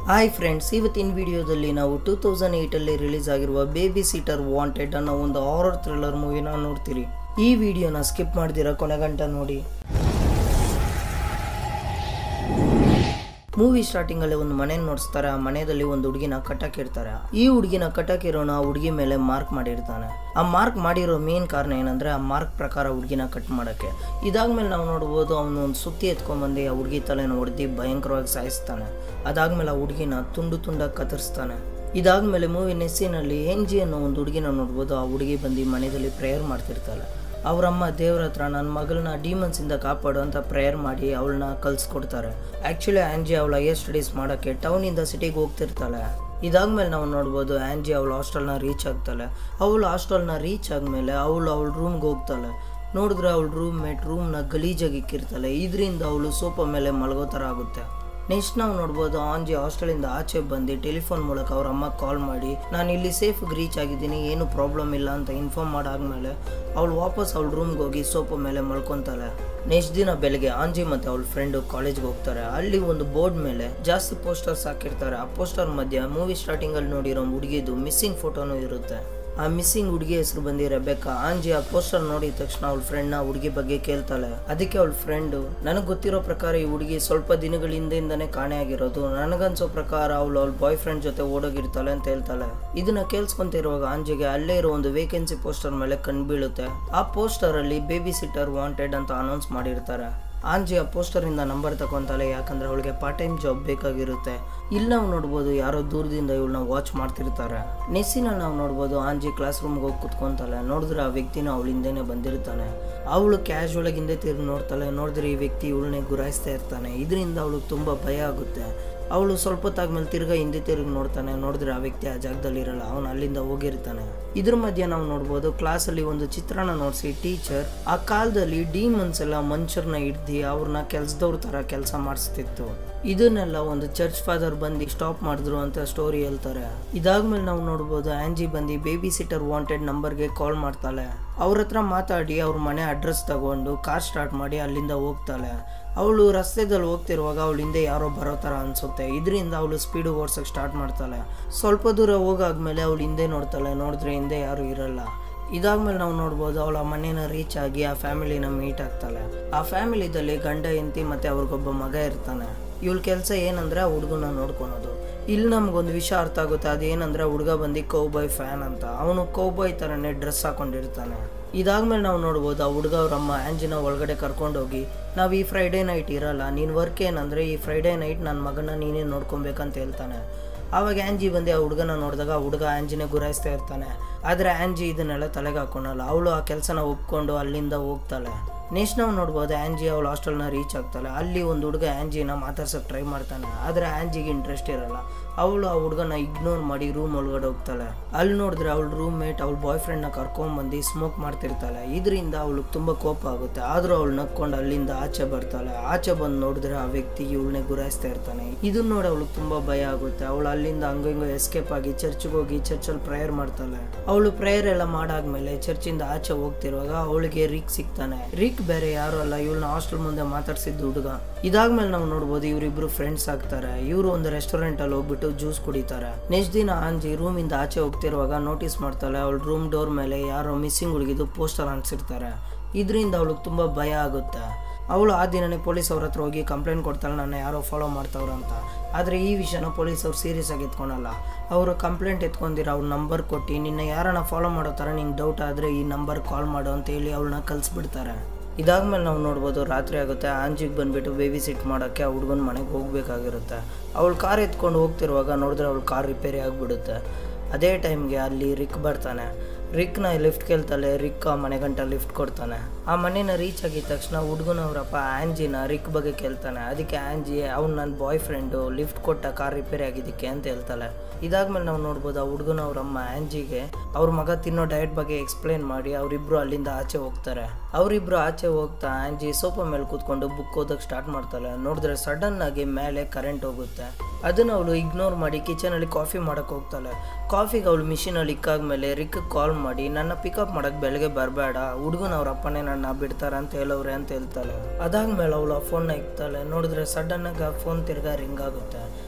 hi friends ಇವತ್ತಿನ ವಿಡಿಯೋದಲ್ಲಿ ನಾವು ಟೂ ತೌಸಂಡ್ ಏಯ್ಟಲ್ಲಿ ರಿಲೀಸ್ ಆಗಿರುವ ಬೇಬಿ ಸೀಟರ್ ವಾಂಟೆಡ್ ಅನ್ನೋ ಒಂದು ಹಾರರ್ ಥ್ರಿಲ್ಲರ್ ಮೂವಿನ ನೋಡ್ತೀರಿ ಈ ವಿಡಿಯೋನ ಸ್ಕಿಪ್ ಮಾಡ್ದಿರ ಕೊನೆಗಂಟ ನೋಡಿ ಮೂವಿ ಸ್ಟಾರ್ಟಿಂಗ್ ಅಲ್ಲಿ ಒಂದು ಮನೆ ನೋಡಿಸ್ತಾರೆ ಆ ಮನೆಯಲ್ಲಿ ಒಂದು ಹುಡುಗಿನ ಕಟ್ಟಾಕಿರ್ತಾರೆ ಈ ಹುಡುಗಿನ ಕಟ್ಟಾಕಿರೋನ ಆ ಹುಡುಗಿ ಮೇಲೆ ಮಾರ್ಕ್ ಮಾಡಿರ್ತಾನೆ ಆ ಮಾರ್ಕ್ ಮಾಡಿರೋ ಮೇನ್ ಕಾರಣ ಏನಂದ್ರೆ ಆ ಮಾರ್ಕ್ ಪ್ರಕಾರ ಹುಡುಗಿನ ಕಟ್ ಮಾಡಕ್ಕೆ ಇದಾದ್ಮೇಲೆ ನಾವು ನೋಡ್ಬೋದು ಅವನು ಒಂದು ಸುತ್ತಿ ಎತ್ಕೊಂಡ್ಬಂದು ಆ ಹುಡುಗಿ ತಲೆನ ಹೊಡೆದು ಭಯಂಕರವಾಗಿ ಸಾಯಿಸ್ತಾನೆ ಅದಾದ್ಮೇಲೆ ಆ ಹುಡುಗಿನ ತುಂಡು ತುಂಡಾಗಿ ಕತ್ತರಿಸ್ತಾನೆ ಇದಾದ್ಮೇಲೆ ಮೂವಿ ನೆಸ್ಸಿನಲ್ಲಿ ಎನ್ ಜಿ ಅನ್ನೋ ಒಂದು ಹುಡುಗಿನ ನೋಡ್ಬೋದು ಆ ಹುಡುಗಿ ಬಂದು ಮನೆಯಲ್ಲಿ ಪ್ರೇಯರ್ ಮಾಡ್ತಿರ್ತಾಳೆ ಅವರಮ್ಮ ದೇವ್ರ ಹತ್ರ ನನ್ನ ಮಗಳನ್ನ ಡೀಮನ್ಸಿಂದ ಕಾಪಾಡು ಅಂತ ಪ್ರೇಯರ್ ಮಾಡಿ ಅವಳನ್ನ ಕಲ್ಸ್ಕೊಡ್ತಾರೆ ಆ್ಯಕ್ಚುಲಿ ಆ್ಯಂಜಿ ಅವಳ ಹೈಯರ್ ಸ್ಟಡೀಸ್ ಮಾಡೋಕ್ಕೆ ಟೌನಿಂದ ಸಿಟಿಗೆ ಹೋಗ್ತಿರ್ತಾಳೆ ಇದಾದ್ಮೇಲೆ ನಾವು ನೋಡ್ಬೋದು ಆ್ಯಂಜಿ ಅವಳ ಹಾಸ್ಟೆಲ್ನ ರೀಚ್ ಆಗ್ತಾಳೆ ಅವಳು ಹಾಸ್ಟೆಲ್ನ ರೀಚ್ ಆದಮೇಲೆ ಅವಳು ಅವಳ ರೂಮ್ಗೆ ಹೋಗ್ತಾಳೆ ನೋಡಿದ್ರೆ ಅವಳ ರೂಮ್ ಮೇಟ್ ರೂಮ್ನ ಗಲೀಜಾಗಿ ಇಕ್ಕಿರ್ತಾಳೆ ಇದರಿಂದ ಅವಳು ಸೋಫಾ ಮೇಲೆ ಮಲಗೋ ಥರ ಆಗುತ್ತೆ ನೆಕ್ಸ್ಟ್ ನಾವು ನೋಡ್ಬೋದು ಆಂಜಿ ಹಾಸ್ಟೆಲಿಂದ ಆಚೆ ಬಂದು ಟೆಲಿಫೋನ್ ಮೂಲಕ ಅವ್ರ ಅಮ್ಮ ಕಾಲ್ ಮಾಡಿ ನಾನು ಇಲ್ಲಿ ಸೇಫ್ಗೆ ರೀಚ್ ಆಗಿದ್ದೀನಿ ಏನು ಪ್ರಾಬ್ಲಮ್ ಇಲ್ಲ ಅಂತ ಇನ್ಫಾರ್ಮ್ ಮಾಡಾದ್ಮೇಲೆ ಅವಳು ವಾಪಸ್ ಅವಳ ರೂಮ್ಗೆ ಹೋಗಿ ಸೋಫಾ ಮೇಲೆ ಮಲ್ಕೊತಾಳೆ ನೆಕ್ಸ್ಟ್ ದಿನ ಬೆಳಗ್ಗೆ ಆಂಜಿ ಮತ್ತು ಅವಳ ಫ್ರೆಂಡು ಕಾಲೇಜ್ಗೆ ಹೋಗ್ತಾರೆ ಅಲ್ಲಿ ಒಂದು ಬೋರ್ಡ್ ಮೇಲೆ ಜಾಸ್ತಿ ಪೋಸ್ಟರ್ಸ್ ಹಾಕಿರ್ತಾರೆ ಆ ಪೋಸ್ಟರ್ ಮಧ್ಯೆ ಮೂವಿ ಸ್ಟಾರ್ಟಿಂಗಲ್ಲಿ ನೋಡಿರೋ ಹುಡುಗಿದು ಮಿಸ್ಸಿಂಗ್ ಫೋಟೋನು ಇರುತ್ತೆ ಆ ಮಿಸ್ಸಿಂಗ್ ಹುಡುಗಿ ಹೆಸರು ಬಂದಿ ರೆಬೆಕಾ ಆಂಜಿ ಆ ಪೋಸ್ಟರ್ ನೋಡಿದ ತಕ್ಷಣ ಅವಳ ಫ್ರೆಂಡ್ನ ಹುಡುಗಿ ಬಗ್ಗೆ ಕೇಳ್ತಾಳೆ ಅದಕ್ಕೆ ಅವಳ ಫ್ರೆಂಡು ನನಗೆ ಗೊತ್ತಿರೋ ಪ್ರಕಾರ ಈ ಹುಡುಗಿ ಸ್ವಲ್ಪ ದಿನಗಳ ಹಿಂದೆಯಿಂದನೇ ಕಾಣೆ ಆಗಿರೋದು ನನಗನ್ಸೋ ಪ್ರಕಾರ ಅವಳು ಅವಳ ಬಾಯ್ ಫ್ರೆಂಡ್ ಜೊತೆ ಓಡೋಗಿರ್ತಾಳೆ ಅಂತ ಹೇಳ್ತಾಳೆ ಇದನ್ನ ಕೇಳಿಸ್ಕೊಂತಿರುವಾಗ ಆಂಜಿಗೆ ಅಲ್ಲೇ ಇರೋ ಒಂದು ವೇಕೆನ್ಸಿ ಪೋಸ್ಟರ್ ಮೇಲೆ ಕಣ್ ಬೀಳುತ್ತೆ ಆ ಪೋಸ್ಟರ್ ಅಲ್ಲಿ ಬೇಬಿ ಸಿಟ್ಟರ್ ವಾಂಟೆಡ್ ಅಂತ ಅನೌನ್ಸ್ ಮಾಡಿರ್ತಾರೆ ಆಂಜಿ ಆ ಪೋಸ್ಟರಿಂದ ನಂಬರ್ ತಗೊಂತಾಳೆ ಯಾಕಂದ್ರೆ ಅವಳಿಗೆ ಪಾರ್ಟ್ ಟೈಮ್ ಜಾಬ್ ಬೇಕಾಗಿರುತ್ತೆ ಇಲ್ಲಿ ನಾವು ನೋಡ್ಬೋದು ಯಾರೋ ದೂರದಿಂದ ಇವಳನ್ನ ವಾಚ್ ಮಾಡ್ತಿರ್ತಾರೆ ನೆಸ್ಸಿನ ನಾವು ನೋಡ್ಬೋದು ಆಂಜಿ ಕ್ಲಾಸ್ ರೂಮ್ಗೆ ಹೋಗಿ ಕುತ್ಕೊಂತಾಳೆ ನೋಡಿದ್ರೆ ಆ ವ್ಯಕ್ತಿನ ಅವಳ ಹಿಂದೆನೆ ಬಂದಿರ್ತಾನೆ ಅವಳು ಕ್ಯಾಶುವಲ್ ಆಗಿ ಹಿಂದೆ ತಿರುಗಿ ನೋಡ್ತಾಳೆ ನೋಡಿದ್ರೆ ಈ ವ್ಯಕ್ತಿ ಇವಳನ್ನೇ ಗುರಾಯಿಸ್ತಾ ಇರ್ತಾನೆ ಇದರಿಂದ ಅವಳಿಗೆ ತುಂಬ ಭಯ ಆಗುತ್ತೆ ಅವಳು ಸ್ವಲ್ಪ ಹೊತ್ತಾದ್ಮೇಲೆ ತಿರ್ಗಾ ಹಿಂದೆ ತಿರುಗಿ ನೋಡ್ತಾನೆ ನೋಡಿದ್ರೆ ಆ ವ್ಯಕ್ತಿ ಆ ಜಾಗದಲ್ಲಿ ಇರಲ್ಲ ಅವನು ಅಲ್ಲಿಂದ ಹೋಗಿರ್ತಾನೆ ಇದ್ರ ಮಧ್ಯೆ ನಾವು ನೋಡ್ಬೋದು ಕ್ಲಾಸಲ್ಲಿ ಒಂದು ಚಿತ್ರಣ ನೋಡಿಸಿ ಟೀಚರ್ ಆ ಕಾಲದಲ್ಲಿ ಡಿಮನ್ಸ್ ಎಲ್ಲ ಮನುಷ್ಯರನ್ನ ಹಿಡ್ದು ಅವ್ರನ್ನ ಕೆಲ್ಸದವ್ರ ಥರ ಕೆಲಸ ಮಾಡಿಸ್ತಿತ್ತು ಇದನ್ನೆಲ್ಲ ಒಂದು ಚರ್ಚ್ ಫಾದರ್ ಬಂದು ಸ್ಟಾಪ್ ಮಾಡಿದ್ರು ಅಂತ ಸ್ಟೋರಿ ಹೇಳ್ತಾರೆ ಇದಾದ್ಮೇಲೆ ನಾವು ನೋಡ್ಬೋದು ಆಂಜಿ ಬಂದು ಬೇಬಿ ಸಿಟರ್ ವಾಂಟೆಡ್ ನಂಬರ್ಗೆ ಕಾಲ್ ಮಾಡ್ತಾಳೆ ಅವ್ರ ಹತ್ರ ಮಾತಾಡಿ ಅವ್ರ ಮನೆ ಅಡ್ರೆಸ್ ತಗೊಂಡು ಕಾರ್ ಸ್ಟಾರ್ಟ್ ಮಾಡಿ ಅಲ್ಲಿಂದ ಹೋಗ್ತಾಳೆ ಅವಳು ರಸ್ತೆದಲ್ಲಿ ಹೋಗ್ತಿರುವಾಗ ಅವಳ ಹಿಂದೆ ಯಾರೋ ಬರೋ ಥರ ಅನ್ಸುತ್ತೆ ಇದರಿಂದ ಅವಳು ಸ್ಪೀಡ್ ಓಡ್ಸೋಕೆ ಸ್ಟಾರ್ಟ್ ಮಾಡ್ತಾಳೆ ಸ್ವಲ್ಪ ದೂರ ಹೋಗಾದ್ಮೇಲೆ ಅವಳು ಹಿಂದೆ ನೋಡ್ತಾಳೆ ನೋಡಿದ್ರೆ ಹಿಂದೆ ಯಾರು ಇರಲ್ಲ ಇದಾದ್ಮೇಲೆ ನಾವು ನೋಡ್ಬೋದು ಅವಳ ಮನೇನ ರೀಚ್ ಆಗಿ ಆ ಫ್ಯಾಮಿಲಿನ ಮೀಟ್ ಆಗ್ತಾಳೆ ಆ ಫ್ಯಾಮಿಲಿದಲ್ಲಿ ಗಂಡ ಹೆಂಡತಿ ಮತ್ತೆ ಅವ್ರಿಗೊಬ್ಬ ಮಗ ಇರ್ತಾನೆ ಇವಳ ಕೆಲಸ ಏನಂದ್ರೆ ಆ ಹುಡುಗನ ನೋಡ್ಕೊಳೋದು ಇಲ್ಲಿ ನಮ್ಗೊಂದು ವಿಷಯ ಅರ್ಥ ಆಗುತ್ತೆ ಅದೇನಂದ್ರೆ ಹುಡುಗ ಬಂದು ಕೌಬಾಯ್ ಫ್ಯಾನ್ ಅಂತ ಅವನು ಕೌಬಾಯ್ ಥರನೇ ಡ್ರೆಸ್ ಹಾಕೊಂಡಿರ್ತಾನೆ ಇದಾದ್ಮೇಲೆ ನಾವು ನೋಡ್ಬೋದು ಆ ಹುಡುಗ ಅವ್ರ ಅಮ್ಮ ಆ್ಯಂಜಿನ ಒಳಗಡೆ ಕರ್ಕೊಂಡೋಗಿ ನಾವು ಈ ಫ್ರೈಡೇ ನೈಟ್ ಇರಲ್ಲ ನೀನು ವರ್ಕ್ ಏನಂದರೆ ಈ ಫ್ರೈಡೇ ನೈಟ್ ನನ್ನ ಮಗನ ನೀನೇ ನೋಡ್ಕೊಬೇಕಂತ ಹೇಳ್ತಾನೆ ಆವಾಗ ಆ್ಯಂಜಿ ಬಂದು ಆ ಹುಡುಗನ ನೋಡಿದಾಗ ಆ ಹುಡುಗ ಆ್ಯಂಜಿನೇ ಗುರಾಯಿಸ್ತಾ ಇರ್ತಾನೆ ಆದರೆ ಆ್ಯಂಜಿ ಇದನ್ನೆಲ್ಲ ತಲೆಗೆ ಹಾಕೊಳಲ್ಲ ಅವಳು ಆ ಕೆಲಸನ ಒಪ್ಕೊಂಡು ಅಲ್ಲಿಂದ ಹೋಗ್ತಾಳೆ ನೆಕ್ಸ್ಟ್ ನಾವು ನೋಡ್ಬೋದು ಆ್ಯಂಜಿ ಅವಳು ಹಾಸ್ಟೆಲ್ನ ರೀಚ್ ಆಗ್ತಾಳೆ ಅಲ್ಲಿ ಒಂದು ಹುಡುಗ ಆ್ಯಂಜಿನ ಮಾತಾಡ್ಸೋಕೆ ಟ್ರೈ ಮಾಡ್ತಾನೆ ಆದರೆ ಆ್ಯಂಜಿಗೆ ಇಂಟ್ರೆಸ್ಟ್ ಇರಲ್ಲ ಅವಳು ಆ ಹುಡುಗನ ಇಗ್ನೋರ್ ಮಾಡಿ ರೂಮ್ ಒಳಗಡೆ ಹೋಗ್ತಾಳೆ ಅಲ್ಲಿ ನೋಡಿದ್ರೆ ಅವಳ ರೂಮ್ ಮೇಟ್ ಅವಳ ಬಾಯ್ ಫ್ರೆಂಡ್ನ ಕರ್ಕೊಂಡ್ಬಂದು ಸ್ಮೋಕ್ ಮಾಡ್ತಿರ್ತಾಳೆ ಇದರಿಂದ ಅವಳಿಗೆ ತುಂಬ ಕೋಪ ಆಗುತ್ತೆ ಆದರೂ ಅವಳು ನಕ್ಕೊಂಡು ಅಲ್ಲಿಂದ ಆಚೆ ಬರ್ತಾಳೆ ಆಚೆ ಬಂದು ನೋಡಿದ್ರೆ ಆ ವ್ಯಕ್ತಿ ಇವಳನ್ನೇ ಗುರಾಯಿಸ್ತಾ ಇರ್ತಾನೆ ಇದನ್ನ ನೋಡಿ ಅವಳಿಗೆ ತುಂಬ ಭಯ ಆಗುತ್ತೆ ಅವಳು ಅಲ್ಲಿಂದ ಹಂಗೋ ಹಿಂಗೋ ಎಸ್ಕೇಪ್ ಆಗಿ ಚರ್ಚ್ಗೆ ಹೋಗಿ ಚರ್ಚಲ್ಲಿ ಪ್ರೇಯರ್ ಮಾಡ್ತಾಳೆ ಅವಳು ಪ್ರೇಯರ್ ಎಲ್ಲ ಮಾಡಾದ್ಮೇಲೆ ಚರ್ಚಿಂದ ಆಚೆ ಹೋಗ್ತಿರುವಾಗ ಅವಳಿಗೆ ರಿಕ್ ಸಿಗ್ತಾನೆ ರಿಕ್ ಬೇರೆ ಯಾರು ಅಲ್ಲ ಇವಳನ್ನ ಹಾಸ್ಟೆಲ್ ಮುಂದೆ ಮಾತಾಡ್ಸಿದ್ದು ಹುಡುಗ ಇದಾದ್ಮೇಲೆ ನಾವು ನೋಡ್ಬೋದು ಇವರಿಬ್ರು ಫ್ರೆಂಡ್ಸ್ ಆಗ್ತಾರೆ ಇವರು ಒಂದು ರೆಸ್ಟೋರೆಂಟ್ ಅಲ್ಲಿ ಹೋಗ್ಬಿಟ್ಟು ಜ್ಯೂಸ್ ಕುಡಿತಾರೆ ನೆಕ್ಸ್ಟ್ ದಿನ ಆಂಜಿ ರೂಮ್ ಇಂದ ಆಚೆ ಹೋಗ್ತಿರುವಾಗ ನೋಟಿಸ್ ಮಾಡ್ತಾಳೆ ಅವಳ ರೂಮ್ ಡೋರ್ ಮೇಲೆ ಯಾರೋ ಮಿಸ್ಸಿಂಗ್ ಹುಡುಗಿದು ಪೋಸ್ಟರ್ ಅನ್ಸಿರ್ತಾರೆ ಇದರಿಂದ ಅವಳಿಗೆ ತುಂಬ ಭಯ ಆಗುತ್ತೆ ಅವಳು ಆ ದಿನನೇ ಪೊಲೀಸ್ ಅವ್ರ ಹತ್ರ ಹೋಗಿ ಕಂಪ್ಲೇಂಟ್ ಕೊಡ್ತಾಳೆ ನನ್ನ ಯಾರೋ ಫಾಲೋ ಮಾಡ್ತಾವ್ರ ಅಂತ ಆದರೆ ಈ ವಿಷಯನ ಪೊಲೀಸ್ ಅವ್ರು ಸೀರಿಯಸ್ ಆಗಿ ಎತ್ಕೊಳಲ್ಲ ಅವರು ಕಂಪ್ಲೇಂಟ್ ಎತ್ಕೊಂಡಿರೋ ಅವ್ರ ನಂಬರ್ ಕೊಟ್ಟು ನಿನ್ನ ಯಾರನ್ನ ಫಾಲೋ ಮಾಡೋ ಥರ ನಿಂಗೆ ಡೌಟ್ ಆದರೆ ಈ ನಂಬರ್ ಕಾಲ್ ಮಾಡು ಅಂತ ಹೇಳಿ ಅವಳನ್ನ ಕಲಿಸ್ಬಿಡ್ತಾರೆ ಇದಾದ್ಮೇಲೆ ನಾವು ನೋಡ್ಬೋದು ರಾತ್ರಿ ಆಗುತ್ತೆ ಆಂಜಿಗೆ ಬಂದುಬಿಟ್ಟು ಬೇಬಿ ಸಿಟ್ ಮಾಡೋಕ್ಕೆ ಆ ಹುಡುಗನ ಮನೆಗೆ ಹೋಗಬೇಕಾಗಿರುತ್ತೆ ಅವಳು ಕಾರ್ ಎತ್ಕೊಂಡು ಹೋಗ್ತಿರುವಾಗ ನೋಡಿದ್ರೆ ಅವಳು ಕಾರ್ ರಿಪೇರಿ ಆಗಿಬಿಡುತ್ತೆ ಅದೇ ಟೈಮ್ಗೆ ಅಲ್ಲಿ ರಿಕ್ ಬರ್ತಾನೆ ರಿಕ್ನ ಲಿಫ್ಟ್ ಕೇಳ್ತಾಳೆ ರಿಕ್ ಆ ಮನೆ ಗಂಟ ಲಿಫ್ಟ್ ಕೊಡ್ತಾನೆ ಆ ಮನೇನ ರೀಚ್ ಆಗಿದ ತಕ್ಷಣ ಹುಡುಗನವರಪ್ಪ ಆಂಜಿನ ರಿಕ್ ಬಗ್ಗೆ ಕೇಳ್ತಾನೆ ಅದಕ್ಕೆ ಆಂಜಿ ಅವ್ನು ನನ್ನ ಬಾಯ್ ಫ್ರೆಂಡು ಲಿಫ್ಟ್ ಕೊಟ್ಟ ಕಾರ್ ರಿಪೇರಿ ಆಗಿದ್ದಕ್ಕೆ ಅಂತ ಹೇಳ್ತಾಳೆ ಇದಾದ್ಮೇಲೆ ನಾವು ನೋಡ್ಬೋದು ಆ ಹುಡುಗನವ್ರಮ್ಮ ಆಂಜಿಗೆ ಅವ್ರ ಮಗ ತಿನ್ನೋ ಡಯಟ್ ಬಗ್ಗೆ ಎಕ್ಸ್ಪ್ಲೇನ್ ಮಾಡಿ ಅವರಿಬ್ರು ಅಲ್ಲಿಂದ ಆಚೆ ಹೋಗ್ತಾರೆ ಅವರಿಬ್ರು ಆಚೆ ಹೋಗ್ತಾ ಆಂಜಿ ಸೋಫಾ ಮೇಲೆ ಕೂತ್ಕೊಂಡು ಬುಕ್ ಓದಕ್ಕೆ ಸ್ಟಾರ್ಟ್ ಮಾಡ್ತಾಳೆ ನೋಡಿದ್ರೆ ಸಡನ್ ಆಗಿ ಮೇಲೆ ಕರೆಂಟ್ ಹೋಗುತ್ತೆ ಅದನ್ನ ಅವಳು ಇಗ್ನೋರ್ ಮಾಡಿ ಕಿಚನಲ್ಲಿ ಕಾಫಿ ಮಾಡಕ್ಕೆ ಹೋಗ್ತಾಳೆ ಕಾಫಿಗೆ ಅವಳು ಮಿಷಿನಲ್ಲಿ ಇಕ್ಕಾದ್ಮೇಲೆ ರಿಕ್ ಕಾಲ್ ಮಾಡಿ ನನ್ನ ಪಿಕಪ್ ಮಾಡಕ್ಕೆ ಬೆಳಗ್ಗೆ ಬರಬೇಡ ಹುಡುಗನ ಅವ್ರ ಅಪ್ಪನೇ ನನ್ನ ಬಿಡ್ತಾರ ಅಂತ ಹೇಳವ್ರೆ ಅಂತ ಹೇಳ್ತಾಳೆ ಅದಾದ್ಮೇಲೆ ಅವಳು ಆ ಫೋನ್ನ ಇಕ್ತಾಳೆ ನೋಡಿದ್ರೆ ಸಡನ್ ಆಗಿ ಆ ಫೋನ್ ತಿರ್ಗಾ ರಿಂಗ್ ಆಗುತ್ತೆ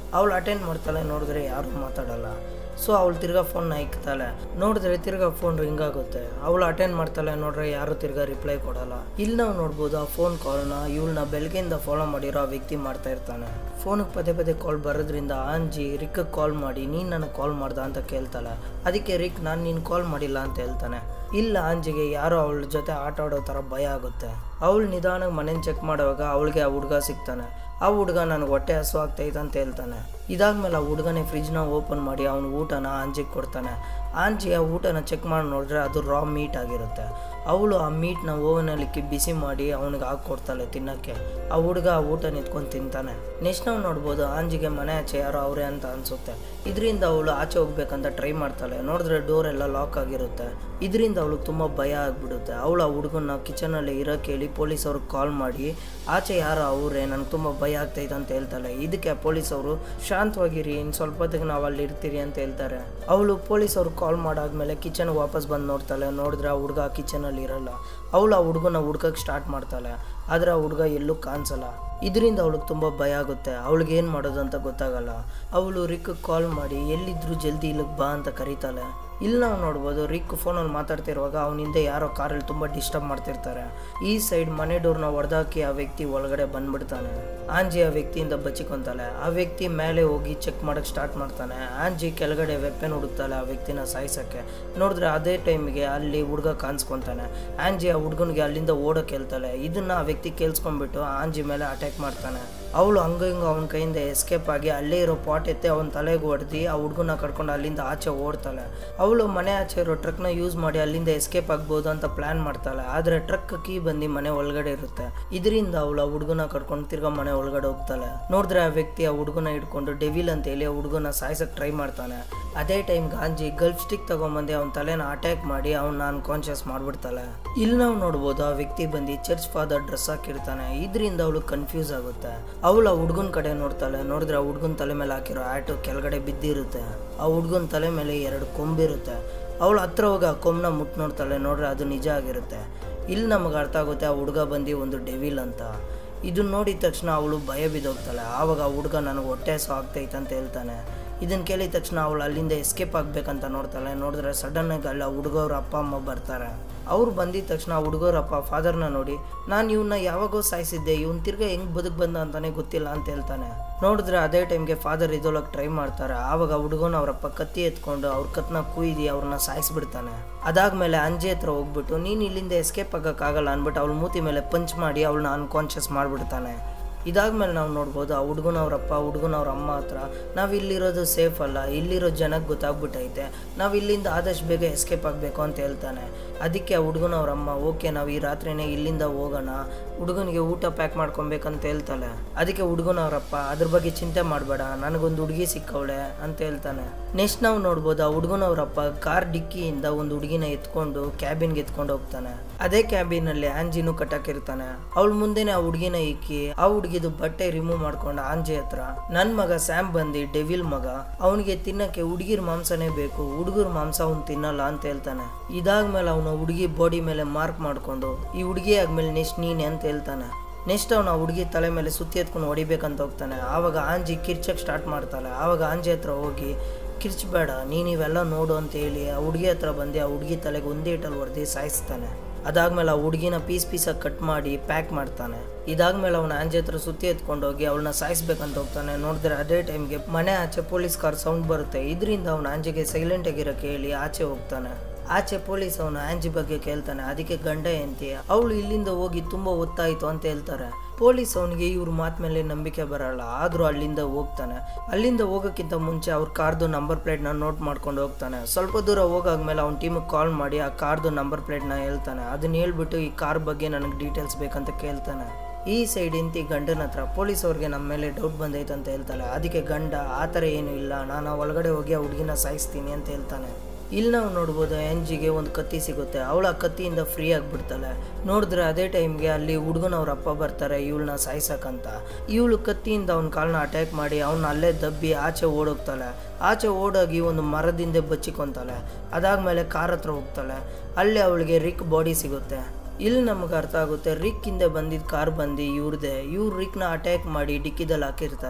ಅವಳು ಅಟೆಂಡ್ ಮಾಡ್ತಾಳೆ ನೋಡಿದ್ರೆ ಯಾರೂ ಮಾತಾಡಲ್ಲ ಸೊ ಅವಳು ತಿರ್ಗಾ ಫೋನ್ನ ಇಕ್ತಾಳೆ ನೋಡಿದ್ರೆ ತಿರ್ಗಾ ಫೋನ್ ರಿಂಗ್ ಆಗುತ್ತೆ ಅವಳು ಅಟೆಂಡ್ ಮಾಡ್ತಾಳೆ ನೋಡ್ರೆ ಯಾರು ತಿರ್ಗಾ ರಿಪ್ಲೈ ಕೊಡಲ್ಲ ಇಲ್ಲಿ ನಾವು ನೋಡ್ಬೋದು ಆ ಫೋನ್ ಕಾಲ್ನ ಇವಳನ್ನ ಬೆಳಗ್ಗೆಯಿಂದ ಫಾಲೋ ಮಾಡಿರೋ ಆ ವ್ಯಕ್ತಿ ಮಾಡ್ತಾ ಇರ್ತಾನೆ ಫೋನಿಗೆ ಪದೇ ಪದೇ ಕಾಲ್ ಬರೋದ್ರಿಂದ ಆಂಜಿ ರಿಕ್ ಕಾಲ್ ಮಾಡಿ ನೀನು ನನಗೆ ಕಾಲ್ ಮಾಡ್ದ ಅಂತ ಕೇಳ್ತಾಳೆ ಅದಕ್ಕೆ ರಿಕ್ ನಾನು ನೀನು ಕಾಲ್ ಮಾಡಿಲ್ಲ ಅಂತ ಹೇಳ್ತಾನೆ ಇಲ್ಲ ಆಂಜಿಗೆ ಯಾರೋ ಅವಳ ಜೊತೆ ಆಟ ಆಡೋ ಥರ ಭಯ ಆಗುತ್ತೆ ಅವಳು ನಿಧಾನಕ್ಕೆ ಮನೇನ ಚೆಕ್ ಮಾಡುವಾಗ ಅವಳಿಗೆ ಆ ಹುಡುಗ ಸಿಗ್ತಾನೆ ಆ ಹುಡುಗ ನನಗೆ ಹೊಟ್ಟೆ ಹಸು ಆಗ್ತೈತೆ ಅಂತ ಹೇಳ್ತಾನೆ ಇದಾದ್ಮೇಲೆ ಆ ಹುಡುಗನೇ ಫ್ರಿಜ್ನ ಓಪನ್ ಮಾಡಿ ಅವನು ಊಟನ ಆಂಜಿಗೆ ಕೊಡ್ತಾನೆ ಆಂಜಿ ಆ ಊಟನ ಚೆಕ್ ಮಾಡಿ ನೋಡಿದ್ರೆ ಅದು ರಾ ಮೀಟ್ ಆಗಿರುತ್ತೆ ಅವಳು ಆ ಮೀಟ್ನ ಓವನಲ್ಲಿ ಬಿಸಿ ಮಾಡಿ ಅವನಿಗೆ ಹಾಕ್ಕೊಡ್ತಾಳೆ ತಿನ್ನೋಕ್ಕೆ ಆ ಹುಡುಗ ಆ ಊಟ ನಿಂತ್ಕೊಂಡು ತಿಂತಾನೆ ನೆಕ್ಸ್ಟ್ ನಾವು ನೋಡ್ಬೋದು ಆಂಜಿಗೆ ಮನೆ ಆಚೆ ಯಾರೋ ಅವರೇ ಅಂತ ಅನಿಸುತ್ತೆ ಇದರಿಂದ ಅವಳು ಆಚೆ ಹೋಗ್ಬೇಕಂತ ಟ್ರೈ ಮಾಡ್ತಾಳೆ ನೋಡಿದ್ರೆ ಡೋರ್ ಎಲ್ಲ ಲಾಕ್ ಆಗಿರುತ್ತೆ ಇದರಿಂದ ಅವಳು ತುಂಬ ಭಯ ಆಗಿಬಿಡುತ್ತೆ ಅವಳು ಆ ಹುಡುಗನ ಕಿಚನಲ್ಲಿ ಇರೋಕೆ ಹೇಳಿ ಪೊಲೀಸ್ ಅವ್ರಿಗೆ ಕಾಲ್ ಮಾಡಿ ಆಚೆ ಯಾರೋ ಅವರೇ ನನಗೆ ತುಂಬ ಭಯ ಆಗ್ತೈತೆ ಅಂತ ಹೇಳ್ತಾಳೆ ಇದಕ್ಕೆ ಪೊಲೀಸ್ ಅವರು ಶಾಂತವಾಗಿರಿ ಇನ್ನು ಸ್ವಲ್ಪ ಹೊತ್ತಿಗೆ ನಾವು ಅಲ್ಲಿ ಇರ್ತೀರಿ ಅಂತ ಹೇಳ್ತಾರೆ ಅವಳು ಪೊಲೀಸ್ ಅವ್ರಿಗೆ ಕಾಲ್ ಮಾಡಾದ್ಮೇಲೆ ಕಿಚನ್ಗೆ ವಾಪಸ್ ಬಂದು ನೋಡ್ತಾಳೆ ನೋಡಿದ್ರೆ ಆ ಹುಡುಗ ಆ ಕಿಚನಲ್ಲಿ ಇರಲ್ಲ ಅವಳು ಆ ಹುಡುಗನ ಹುಡ್ಕಕ್ಕೆ ಸ್ಟಾರ್ಟ್ ಮಾಡ್ತಾಳೆ ಆದರೆ ಆ ಹುಡುಗ ಎಲ್ಲೂ ಕಾಣಿಸಲ್ಲ ಇದರಿಂದ ಅವಳಿಗೆ ತುಂಬ ಭಯ ಆಗುತ್ತೆ ಅವಳಿಗೆ ಏನು ಮಾಡೋದು ಅಂತ ಗೊತ್ತಾಗಲ್ಲ ಅವಳು ರಿಕ್ ಕಾಲ್ ಮಾಡಿ ಎಲ್ಲಿದ್ರು ಜಲ್ದಿ ಇಲ್ಲಿಗೆ ಬಾ ಅಂತ ಕರೀತಾಳೆ ಇಲ್ಲಿ ನಾವು ನೋಡ್ಬೋದು ರಿಕ್ ಫೋನಲ್ಲಿ ಮಾತಾಡ್ತಿರುವಾಗ ಅವನ ಹಿಂದೆ ಯಾರೋ ಕಾರಲ್ಲಿ ತುಂಬ ಡಿಸ್ಟರ್ಬ್ ಮಾಡ್ತಿರ್ತಾರೆ ಈ ಸೈಡ್ ಮನೆ ಡೋರ್ನ ಹೊಡೆದಾಕಿ ಆ ವ್ಯಕ್ತಿ ಒಳಗಡೆ ಬಂದ್ಬಿಡ್ತಾನೆ ಆಂಜಿ ಆ ವ್ಯಕ್ತಿಯಿಂದ ಬಚ್ಚಿಕೊಂತಾಳೆ ಆ ವ್ಯಕ್ತಿ ಮೇಲೆ ಹೋಗಿ ಚೆಕ್ ಮಾಡಕ್ಕೆ ಸ್ಟಾರ್ಟ್ ಮಾಡ್ತಾನೆ ಆಂಜಿ ಕೆಳಗಡೆ ವೆಪ್ಪನ್ ಹುಡುಕ್ತಾಳೆ ಆ ವ್ಯಕ್ತಿನ ಸಾಯಿಸೋಕ್ಕೆ ನೋಡಿದ್ರೆ ಅದೇ ಟೈಮಿಗೆ ಅಲ್ಲಿ ಹುಡುಗ ಕಾಣಿಸ್ಕೊಂತಾನೆ ಆಂಜಿ ಆ ಹುಡುಗನಿಗೆ ಅಲ್ಲಿಂದ ಓಡೋಕೆ ಹೇಳ್ತಾಳೆ ಇದನ್ನ ಆ ವ್ಯಕ್ತಿ ಕೇಳಿಸ್ಕೊಂಡ್ಬಿಟ್ಟು ಆಂಜಿ ಮೇಲೆ ಅಟ್ಯಾಕ್ ಮಾಡ್ತಾನೆ ಅವಳು ಹಂಗ ಹಿಂಗ ಅವನ ಕೈಯಿಂದ ಎಸ್ಕೇಪ್ ಆಗಿ ಅಲ್ಲೇ ಇರೋ ಪಾಟ್ ಎತ್ತೆ ಅವನ ತಲೆಗೆ ಹೊಡೆದು ಆ ಹುಡುಗನ ಕರ್ಕೊಂಡು ಅಲ್ಲಿಂದ ಆಚೆ ಓಡ್ತಾಳೆ ಅವಳು ಮನೆ ಆಚೆ ಇರೋ ಟ್ರಕ್ನ ಯೂಸ್ ಮಾಡಿ ಅಲ್ಲಿಂದ ಎಸ್ಕೇಪ್ ಆಗ್ಬೋದು ಅಂತ ಪ್ಲಾನ್ ಮಾಡ್ತಾಳೆ ಆದರೆ ಟ್ರಕ್ ಕೀ ಬಂದು ಮನೆ ಒಳಗಡೆ ಇರುತ್ತೆ ಇದರಿಂದ ಅವಳು ಆ ಹುಡುಗನ ಕರ್ಕೊಂಡು ತಿರ್ಗಾ ಮನೆ ಒಳಗಡೆ ಹೋಗ್ತಾಳೆ ನೋಡಿದ್ರೆ ಆ ವ್ಯಕ್ತಿ ಆ ಹುಡುಗನ ಹಿಡ್ಕೊಂಡು ಡೆವಿಲ್ ಅಂತ ಹೇಳಿ ಆ ಹುಡುಗನ ಸಾಯಿಸಕ್ಕೆ ಟ್ರೈ ಮಾಡ್ತಾನೆ ಅದೇ ಟೈಮ್ ಗಾಂಜಿ ಗಲ್ಫ್ ಸ್ಟಿಕ್ ತಗೊಂಬಂದು ಅವನ ತಲೆನ ಅಟ್ಯಾಕ್ ಮಾಡಿ ಅವನ್ನ ಅನ್ಕಾನ್ಶಿಯಸ್ ಮಾಡ್ಬಿಡ್ತಾಳೆ ಇಲ್ಲಿ ನಾವು ನೋಡ್ಬೋದು ಆ ವ್ಯಕ್ತಿ ಬಂದು ಚರ್ಚ್ ಫಾದರ್ ಡ್ರೆಸ್ ಹಾಕಿರ್ತಾನೆ ಇದರಿಂದ ಅವಳು ಕನ್ಫ್ಯೂಸ್ ಆಗುತ್ತೆ ಅವಳು ಆ ಹುಡುಗನ ಕಡೆ ನೋಡ್ತಾಳೆ ನೋಡಿದ್ರೆ ಆ ಹುಡುಗನ ತಲೆ ಮೇಲೆ ಹಾಕಿರೋ ಆಟೋ ಕೆಳಗಡೆ ಬಿದ್ದಿರುತ್ತೆ ಆ ಹುಡುಗನ ತಲೆ ಮೇಲೆ ಎರಡು ಕೊಂಬಿರುತ್ತೆ ಅವಳು ಹತ್ರ ಹೋಗಿ ಆ ಕೊಂಬನ ಮುಟ್ ನೋಡ್ತಾಳೆ ನೋಡ್ರೆ ಅದು ನಿಜ ಆಗಿರುತ್ತೆ ಇಲ್ಲಿ ನಮಗೆ ಅರ್ಥ ಆಗುತ್ತೆ ಆ ಹುಡುಗ ಬಂದು ಒಂದು ಡೆವಿಲ್ ಅಂತ ಇದನ್ನ ನೋಡಿದ ತಕ್ಷಣ ಅವಳು ಭಯ ಬಿದ್ದೋಗ್ತಾಳೆ ಆವಾಗ ಆ ಹುಡುಗ ನನಗೆ ಹೊಟ್ಟೆ ಹಸು ಆಗ್ತೈತೆ ಅಂತ ಹೇಳ್ತಾನೆ ಇದನ್ನು ಕೇಳಿದ ತಕ್ಷಣ ಅವಳು ಅಲ್ಲಿಂದ ಎಸ್ಕೇಪ್ ಆಗಬೇಕಂತ ನೋಡ್ತಾಳೆ ನೋಡಿದ್ರೆ ಸಡನ್ನಾಗಿ ಅಲ್ಲಿ ಆ ಹುಡುಗವ್ರ ಅಪ್ಪ ಅಮ್ಮ ಬರ್ತಾರೆ ಅವ್ರು ಬಂದಿದ ತಕ್ಷಣ ಆ ಹುಡುಗರಪ್ಪ ಫಾದರ್ನ ನೋಡಿ ನಾನು ಇವನ್ನ ಯಾವಾಗೋ ಸಾಯಿಸಿದ್ದೆ ಇವ್ನು ತಿರ್ಗಾ ಹೆಂಗೆ ಬದುಕು ಬಂದ ಅಂತಾನೆ ಗೊತ್ತಿಲ್ಲ ಅಂತ ಹೇಳ್ತಾನೆ ನೋಡಿದ್ರೆ ಅದೇ ಟೈಮ್ಗೆ ಫಾದರ್ ಇದೊಳಗೆ ಟ್ರೈ ಮಾಡ್ತಾರೆ ಆವಾಗ ಹುಡುಗನ ಅವರಪ್ಪ ಕತ್ತಿ ಎತ್ಕೊಂಡು ಅವ್ರ ಕತ್ನ ಕುಯ್ದು ಅವ್ರನ್ನ ಸಾಯಿಸ್ಬಿಡ್ತಾನೆ ಅದಾದ್ಮೇಲೆ ಅಂಜೆ ಹತ್ರ ಹೋಗ್ಬಿಟ್ಟು ನೀನು ಇಲ್ಲಿಂದ ಎಸ್ಕೇಪ್ ಆಗೋಕ್ಕಾಗಲ್ಲ ಅಂದ್ಬಿಟ್ಟು ಅವಳ ಮೂತಿ ಮೇಲೆ ಪಂಚ್ ಮಾಡಿ ಅವಳನ್ನ ಅನ್ಕಾನ್ಷಿಯಸ್ ಮಾಡಿಬಿಡ್ತಾನೆ ಇದಾದ್ಮೇಲೆ ನಾವು ನೋಡ್ಬೋದು ಆ ಹುಡುಗನವ್ರಪ್ಪ ಹುಡುಗನವ್ರ ಅಮ್ಮ ಹತ್ರ ನಾವು ಇಲ್ಲಿರೋದು ಸೇಫ್ ಅಲ್ಲ ಇಲ್ಲಿರೋ ಜನಕ್ಕೆ ಗೊತ್ತಾಗ್ಬಿಟ್ಟೈತೆ ನಾವು ಇಲ್ಲಿಂದ ಆದಷ್ಟು ಬೇಗ ಎಸ್ಕೇಪ್ ಆಗಬೇಕು ಅಂತ ಹೇಳ್ತಾನೆ ಅದಕ್ಕೆ ಆ ಹುಡುಗನವ್ರ ಅಮ್ಮ ಓಕೆ ನಾವು ಈ ರಾತ್ರಿನೇ ಇಲ್ಲಿಂದ ಹೋಗೋಣ ಹುಡುಗನಿಗೆ ಊಟ ಪ್ಯಾಕ್ ಮಾಡ್ಕೊಬೇಕಂತ ಹೇಳ್ತಾಳೆ ಅದಕ್ಕೆ ಹುಡುಗನವ್ರಪ್ಪ ಅದ್ರ ಬಗ್ಗೆ ಚಿಂತೆ ಮಾಡಬೇಡ ನನಗೊಂದು ಹುಡುಗಿ ಸಿಕ್ಕವಳೆ ಅಂತ ಹೇಳ್ತಾನೆ ನೆಕ್ಸ್ಟ್ ನಾವು ನೋಡ್ಬೋದು ಆ ಹುಡುಗನವ್ರಪ್ಪ ಕಾರ್ ಡಿಕ್ಕಿಯಿಂದ ಒಂದು ಹುಡುಗಿನ ಎತ್ಕೊಂಡು ಕ್ಯಾಬಿನ್ಗೆ ಎತ್ಕೊಂಡು ಹೋಗ್ತಾನೆ ಅದೇ ಕ್ಯಾಬಿನಲ್ಲಿ ಆಂಜಿನೂ ಕಟ್ಟಾಕಿರ್ತಾನೆ ಅವಳ ಮುಂದೆನೆ ಆ ಹುಡುಗಿನ ಇಕ್ಕಿ ಆ ಹುಡುಗಿದು ಬಟ್ಟೆ ರಿಮೂವ್ ಮಾಡ್ಕೊಂಡು ಆಂಜಿ ಹತ್ರ ನನ್ ಮಗ ಸ್ಯಾಮ್ ಬಂದು ಡೆವಿಲ್ ಮಗ ಅವನಿಗೆ ತಿನ್ನಕ್ಕೆ ಹುಡುಗಿರ್ ಮಾಂಸನೇ ಬೇಕು ಹುಡುಗರ ಮಾಂಸ ಅವ್ನು ತಿನ್ನಲ್ಲ ಅಂತ ಹೇಳ್ತಾನೆ ಇದಾದ್ಮೇಲೆ ಅವನು ಹುಡುಗಿ ಬಾಡಿ ಮೇಲೆ ಮಾರ್ಕ್ ಮಾಡ್ಕೊಂಡು ಈ ಹುಡುಗಿ ಆದ್ಮೇಲೆ ನೆಕ್ಸ್ಟ್ ನೀನೆ ಅಂತ ಹೇಳ್ತಾನೆ ನೆಕ್ಸ್ಟ್ ಅವನು ಆ ಹುಡುಗಿ ತಲೆ ಮೇಲೆ ಸುತ್ತಿ ಎತ್ಕೊಂಡು ಹೊಡಿಬೇಕಂತ ಹೋಗ್ತಾನೆ ಆವಾಗ ಆಂಜಿ ಕಿರ್ಚಕ್ಕೆ ಸ್ಟಾರ್ಟ್ ಮಾಡ್ತಾಳೆ ಆವಾಗ ಆಂಜಿ ಹತ್ರ ಹೋಗಿ ಕಿರ್ಚಬೇಡ ನೀನು ಇವೆಲ್ಲ ನೋಡು ಅಂತ ಹೇಳಿ ಆ ಹುಡುಗಿ ಹತ್ರ ಬಂದು ಆ ಹುಡುಗಿ ತಲೆಗೆ ಒಂದೇ ಇಟ್ಟಲ್ಲಿ ಹೊಡೆದು ಸಾಯಿಸ್ತಾನೆ ಅದಾದ್ಮೇಲೆ ಆ ಹುಡುಗಿನ ಪೀಸ್ ಪೀಸಾಗಿ ಕಟ್ ಮಾಡಿ ಪ್ಯಾಕ್ ಮಾಡ್ತಾನೆ ಇದಾದ್ಮೇಲೆ ಅವನ ಆಂಜಿ ಹತ್ರ ಸುತ್ತಿ ಎತ್ಕೊಂಡು ಹೋಗಿ ಅವಳನ್ನ ಸಾಯಿಸ್ಬೇಕಂತ ಹೋಗ್ತಾನೆ ನೋಡಿದ್ರೆ ಅದೇ ಟೈಮ್ಗೆ ಮನೆ ಆಚೆ ಪೊಲೀಸ್ ಕಾರ್ ಸೌಂಡ್ ಬರುತ್ತೆ ಇದರಿಂದ ಅವನ ಆಂಜಿಗೆ ಸೈಲೆಂಟ್ ಆಗಿರೋಕೆ ಹೇಳಿ ಆಚೆ ಹೋಗ್ತಾನೆ ಆಚೆ ಪೊಲೀಸ್ ಅವನು ಆಂಜಿ ಬಗ್ಗೆ ಕೇಳ್ತಾನೆ ಅದಕ್ಕೆ ಗಂಡ ಎಂತಿ ಅವಳು ಇಲ್ಲಿಂದ ಹೋಗಿ ತುಂಬ ಒತ್ತಾಯಿತು ಅಂತ ಹೇಳ್ತಾರೆ ಪೊಲೀಸ್ ಅವನಿಗೆ ಇವ್ರ ಮಾತು ಮೇಲೆ ನಂಬಿಕೆ ಬರಲ್ಲ ಆದರೂ ಅಲ್ಲಿಂದ ಹೋಗ್ತಾನೆ ಅಲ್ಲಿಂದ ಹೋಗೋಕ್ಕಿಂತ ಮುಂಚೆ ಅವ್ರ ಕಾರ್ದು ನಂಬರ್ ಪ್ಲೇಟ್ನ ನೋಟ್ ಮಾಡ್ಕೊಂಡು ಹೋಗ್ತಾನೆ ಸ್ವಲ್ಪ ದೂರ ಹೋಗಾದ್ಮೇಲೆ ಅವ್ನ ಟೀಮಿಗೆ ಕಾಲ್ ಮಾಡಿ ಆ ಕಾರ್ದು ನಂಬರ್ ಪ್ಲೇಟ್ನ ಹೇಳ್ತಾನೆ ಅದನ್ನ ಹೇಳ್ಬಿಟ್ಟು ಈ ಕಾರ್ ಬಗ್ಗೆ ನನಗೆ ಡೀಟೇಲ್ಸ್ ಬೇಕಂತ ಕೇಳ್ತಾನೆ ಈ ಸೈಡ್ ಇಂತಿ ಗಂಡನ ಹತ್ರ ಪೊಲೀಸ್ ಅವ್ರಿಗೆ ನಮ್ಮ ಮೇಲೆ ಡೌಟ್ ಬಂದೈತೆ ಅಂತ ಹೇಳ್ತಾಳೆ ಅದಕ್ಕೆ ಗಂಡ ಆ ಥರ ಏನೂ ಇಲ್ಲ ನಾನು ಒಳಗಡೆ ಹೋಗಿ ಆ ಹುಡುಗಿನ ಸಾಯಿಸ್ತೀನಿ ಅಂತ ಹೇಳ್ತಾನೆ ಇಲ್ಲಿ ನಾವು ನೋಡ್ಬೋದು ಎಂಜಿಗೆ ಒಂದು ಕತ್ತಿ ಸಿಗುತ್ತೆ ಅವಳು ಆ ಕತ್ತಿಯಿಂದ ಫ್ರೀ ಆಗಿಬಿಡ್ತಾಳೆ ನೋಡಿದ್ರೆ ಅದೇ ಟೈಮ್ಗೆ ಅಲ್ಲಿ ಹುಡುಗನವ್ರ ಅಪ್ಪ ಬರ್ತಾರೆ ಇವಳನ್ನ ಸಾಯಿಸಕ್ಕಂತ ಇವಳು ಕತ್ತಿಯಿಂದ ಅವನ ಕಾಲನ್ನ ಅಟ್ಯಾಕ್ ಮಾಡಿ ಅವನ್ನ ಅಲ್ಲೇ ದಬ್ಬಿ ಆಚೆ ಓಡೋಗ್ತಾಳೆ ಆಚೆ ಓಡೋಗಿ ಒಂದು ಮರದಿಂದ ಬಚ್ಚಿಕೊಂತಾಳೆ ಅದಾದ್ಮೇಲೆ ಕಾರ್ ಹತ್ರ ಹೋಗ್ತಾಳೆ ಅಲ್ಲೇ ಅವಳಿಗೆ ರಿಕ್ ಬಾಡಿ ಸಿಗುತ್ತೆ ಇಲ್ಲಿ ನಮಗೆ ಅರ್ಥ ಆಗುತ್ತೆ ರಿಕ್ ಹಿಂದೆ ಬಂದಿದ್ದ ಕಾರ್ ಬಂದು ಇವ್ರದೇ ಇವ್ರು ರಿಕ್ನ ಅಟ್ಯಾಕ್ ಮಾಡಿ ಡಿಕ್ಕಿದಲ್ಲಿ ಹಾಕಿರ್ತಾರೆ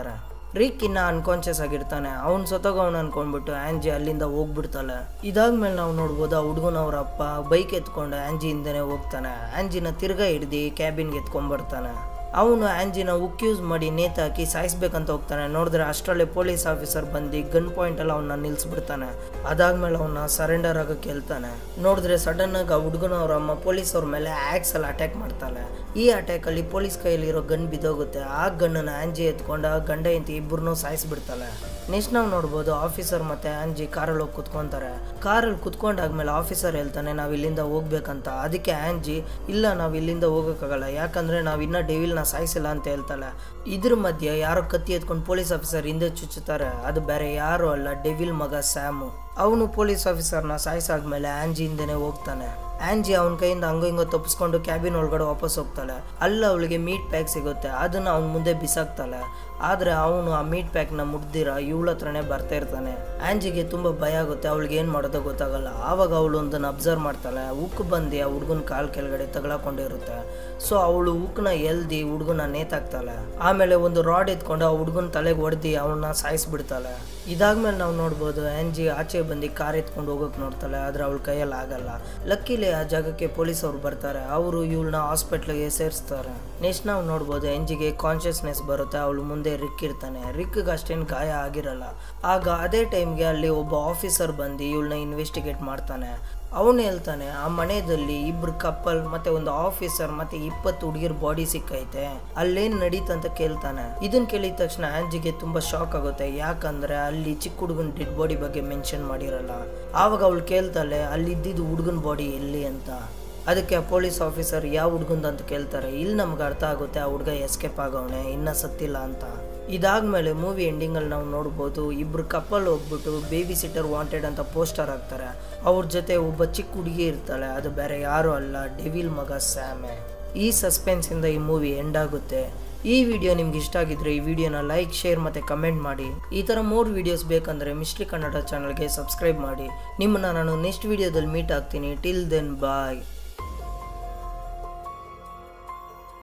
ರಿಕ್ ಇನ್ನ ಅನ್ಕಾನ್ಶಿಯಸ್ ಆಗಿರ್ತಾನೆ ಅವ್ನು ಸತ್ತೋಗವನು ಅನ್ಕೊಂಡ್ಬಿಟ್ಟು ಆಂಜಿ ಅಲ್ಲಿಂದ ಹೋಗ್ಬಿಡ್ತಾಳೆ ಇದಾದ್ಮೇಲೆ ನಾವು ನೋಡ್ಬೋದು ಆ ಹುಡುಗನ ಅವ್ರ ಅಪ್ಪ ಬೈಕ್ ಎತ್ಕೊಂಡು ಆಂಜಿ ಹಿಂದೆನೆ ಹೋಗ್ತಾನೆ ಆಂಜಿನ ತಿರ್ಗಾ ಹಿಡ್ದು ಕ್ಯಾಬಿನ್ಗೆ ಎತ್ಕೊಂಡ್ಬರ್ತಾನೆ ಅವನು ಆಂಜಿನ ಉಕ್ ಯೂಸ್ ಮಾಡಿ ನೇತಾಕಿ ಸಾಯಿಸ್ಬೇಕಂತ ಹೋಗ್ತಾನೆ ನೋಡಿದ್ರೆ ಅಷ್ಟರಲ್ಲೇ ಪೊಲೀಸ್ ಆಫೀಸರ್ ಬಂದು ಗನ್ ಪಾಯಿಂಟ್ ಎಲ್ಲ ಅವನ್ನ ನಿಲ್ಸ್ಬಿಡ್ತಾನೆ ಅದಾದ್ಮೇಲೆ ಅವನ್ನ ಸರೆಂಡರ್ ಆಗಕ್ಕೆ ಹೇಳ್ತಾನೆ ನೋಡಿದ್ರೆ ಸಡನ್ ಆಗಿ ಆ ಹುಡುಗನವ್ರ ಅಮ್ಮ ಪೊಲೀಸ್ ಅವ್ರ ಮೇಲೆ ಆಕ್ಸ್ ಎಲ್ಲ ಅಟ್ಯಾಕ್ ಮಾಡ್ತಾಳೆ ಈ ಅಟ್ಯಾಕ್ ಅಲ್ಲಿ ಪೊಲೀಸ್ ಕೈಯಲ್ಲಿರೋ ಗನ್ ಬಿದ್ದೋಗುತ್ತೆ ಆ ಗನ್ನನ್ನ ಆಂಜಿ ಎತ್ಕೊಂಡು ಆ ಗಂಡ ಇಂತಿ ಇಬ್ಬರನ್ನೂ ಸಾಯಿಸ್ಬಿಡ್ತಾಳೆ ನೆಕ್ಸ್ಟ್ ನಾವು ನೋಡ್ಬೋದು ಆಫೀಸರ್ ಮತ್ತೆ ಆಂಜಿ ಕಾರಲ್ಲಿ ಹೋಗಿ ಕುತ್ಕೊಂತಾರೆ ಕಾರಲ್ಲಿ ಕುತ್ಕೊಂಡಾದ್ಮೇಲೆ ಆಫೀಸರ್ ಹೇಳ್ತಾನೆ ನಾವು ಇಲ್ಲಿಂದ ಹೋಗ್ಬೇಕಂತ ಅದಕ್ಕೆ ಆಂಜಿ ಇಲ್ಲ ನಾವು ಇಲ್ಲಿಂದ ಹೋಗೋಕ್ಕಾಗಲ್ಲ ಯಾಕಂದ್ರೆ ನಾವು ಇನ್ನ ಡೆವಿಲ್ನ ಸಾಯಿಸಿಲ್ಲ ಅಂತ ಹೇಳ್ತಾಳೆ ಇದ್ರ ಮಧ್ಯೆ ಯಾರೋ ಕತ್ತಿ ಎತ್ಕೊಂಡು ಪೊಲೀಸ್ ಆಫೀಸರ್ ಹಿಂದೆ ಚುಚ್ಚುತ್ತಾರೆ ಅದು ಬೇರೆ ಯಾರು ಅಲ್ಲ ಡೆವಿಲ್ ಮಗ ಸ್ಯಾಮು ಅವನು ಪೊಲೀಸ್ ಆಫೀಸರ್ನ ಸಾಯಿಸಾದ್ಮೇಲೆ ಆಂಜಿ ಹಿಂದೆನೆ ಹೋಗ್ತಾನೆ ಆಂಜಿ ಅವನ ಕೈಯಿಂದ ಹಂಗೋ ಹಿಂಗೋ ತಪ್ಪಿಸ್ಕೊಂಡು ಕ್ಯಾಬಿನ್ ಒಳಗಡೆ ವಾಪಸ್ ಹೋಗ್ತಾಳೆ ಅಲ್ಲಿ ಅವಳಿಗೆ ಮೀಟ್ ಪ್ಯಾಕ್ ಸಿಗುತ್ತೆ ಅದನ್ನ ಅವ್ನ ಮುಂದೆ ಬಿಸಾಕ್ತಾಳೆ ಆದರೆ ಅವನು ಆ ಮೀಟ್ ಪ್ಯಾಕ್ನ ಮುಡ್ದಿರ ಇವಳ ಹತ್ರನೇ ಬರ್ತಾ ಇರ್ತಾನೆ ಆಂಜಿಗೆ ತುಂಬ ಭಯ ಆಗುತ್ತೆ ಅವಳಿಗೆ ಏನು ಮಾಡೋದೋ ಗೊತ್ತಾಗಲ್ಲ ಆವಾಗ ಅವಳು ಒಂದನ್ನು ಅಬ್ಸರ್ವ್ ಮಾಡ್ತಾಳೆ ಉಕ್ಕು ಬಂದು ಆ ಹುಡುಗನ ಕಾಲ್ ಕೆಳಗಡೆ ತಗಲಾಕೊಂಡಿರುತ್ತೆ ಸೊ ಅವಳು ಉಕ್ಕನ್ನ ಎಲ್ದಿ ಹುಡುಗನ ನೇತಾಕ್ತಾಳೆ ಆಮೇಲೆ ಒಂದು ರಾಡ್ ಎತ್ಕೊಂಡು ಆ ಹುಡುಗನ ತಲೆಗೆ ಹೊಡೆದು ಅವನ್ನ ಸಾಯಿಸ್ಬಿಡ್ತಾಳೆ ಇದಾದ್ಮೇಲೆ ನಾವು ನೋಡ್ಬೋದು ಆಂಜಿ ಆಚೆ ಬಂದು ಕಾರ್ ಎತ್ಕೊಂಡು ಹೋಗೋಕೆ ನೋಡ್ತಾಳೆ ಆದರೆ ಅವಳ ಕೈಯಲ್ಲಿ ಆಗಲ್ಲ ಲಕ್ಕಿಲಿ ಆ ಜಾಗಕ್ಕೆ ಪೊಲೀಸ್ ಅವ್ರು ಬರ್ತಾರೆ ಅವರು ಇವಳನ್ನ ಹಾಸ್ಪಿಟ್ಲಿಗೆ ಸೇರಿಸ್ತಾರೆ ನೆಕ್ಸ್ಟ್ ನಾವು ನೋಡ್ಬೋದು ಎಂಜಿಗೆ ಕಾನ್ಷಿಯಸ್ನೆಸ್ ಬರುತ್ತೆ ಅವಳು ಮುಂದೆ ರಿಕ್ ಇರ್ತಾನೆ ರಿಕ್ಗೆ ಅಷ್ಟೇನು ಗಾಯ ಆಗಿರಲ್ಲ ಆಗ ಅದೇ ಟೈಮ್ಗೆ ಅಲ್ಲಿ ಒಬ್ಬ ಆಫೀಸರ್ ಬಂದು ಇವಳನ್ನ ಇನ್ವೆಸ್ಟಿಗೇಟ್ ಮಾಡ್ತಾನೆ ಅವನು ಹೇಳ್ತಾನೆ ಆ ಮನೆಯಲ್ಲಿ ಇಬ್ರು ಕಪ್ಪಲ್ ಮತ್ತೆ ಒಂದು ಆಫೀಸರ್ ಮತ್ತೆ ಇಪ್ಪತ್ತು ಹುಡುಗಿರ್ ಬಾಡಿ ಸಿಕ್ಕೈತೆ ಅಲ್ಲೇನ್ ನಡೀತಂತ ಕೇಳ್ತಾನೆ ಇದನ್ ಕೇಳಿದ ತಕ್ಷಣ ಆಂಜಿಗೆ ತುಂಬಾ ಶಾಕ್ ಆಗುತ್ತೆ ಯಾಕಂದ್ರೆ ಅಲ್ಲಿ ಚಿಕ್ಕ ಹುಡುಗನ ಡೆಡ್ ಬಾಡಿ ಬಗ್ಗೆ ಮೆನ್ಷನ್ ಮಾಡಿರಲ್ಲ ಆವಾಗ ಅವಳು ಕೇಳ್ತಾಳೆ ಅಲ್ಲಿ ಇದ್ದಿದ್ದು ಹುಡುಗನ ಬಾಡಿ ಎಲ್ಲಿ ಅಂತ ಅದಕ್ಕೆ ಆ ಪೊಲೀಸ್ ಆಫೀಸರ್ ಯಾವ ಹುಡುಗಂದ ಅಂತ ಕೇಳ್ತಾರೆ ಇಲ್ಲಿ ನಮ್ಗೆ ಅರ್ಥ ಆಗುತ್ತೆ ಆ ಹುಡುಗ ಎಸ್ಕೇಪ್ ಆಗವನೆ ಇನ್ನ ಸತ್ತಿಲ್ಲ ಅಂತ ಇದಾದ್ಮೇಲೆ ಮೂವಿ ಎಂಡಿಂಗಲ್ಲಿ ನಾವು ನೋಡ್ಬೋದು ಇಬ್ರು ಕಪ್ಪಲ್ ಹೋಗ್ಬಿಟ್ಟು ಬೇಬಿ ಸಿಟ್ಟರ್ ವಾಂಟೆಡ್ ಅಂತ ಪೋಸ್ಟರ್ ಹಾಕ್ತಾರೆ ಅವ್ರ ಜೊತೆ ಒಬ್ಬ ಚಿಕ್ಕ ಹುಡುಗಿ ಇರ್ತಾಳೆ ಅದು ಬೇರೆ ಯಾರು ಅಲ್ಲ ಡೆವಿಲ್ ಮಗ ಸ್ಯಾಮೆ ಈ ಸಸ್ಪೆನ್ಸಿಂದ ಈ ಮೂವಿ ಎಂಡ್ ಆಗುತ್ತೆ ಈ ವಿಡಿಯೋ ನಿಮ್ಗೆ ಇಷ್ಟ ಆಗಿದ್ರೆ ಈ ವಿಡಿಯೋನ ಲೈಕ್ ಶೇರ್ ಮತ್ತು ಕಮೆಂಟ್ ಮಾಡಿ ಈ ಥರ ಮೂರು ವಿಡಿಯೋಸ್ ಬೇಕಂದರೆ ಮಿಸ್ಟ್ರಿ ಕನ್ನಡ ಚಾನಲ್ಗೆ ಸಬ್ಸ್ಕ್ರೈಬ್ ಮಾಡಿ ನಿಮ್ಮನ್ನ ನಾನು ನೆಕ್ಸ್ಟ್ ವಿಡಿಯೋದಲ್ಲಿ ಮೀಟ್ ಆಗ್ತೀನಿ ಟಿಲ್ ದೆನ್ ಬಾಯ್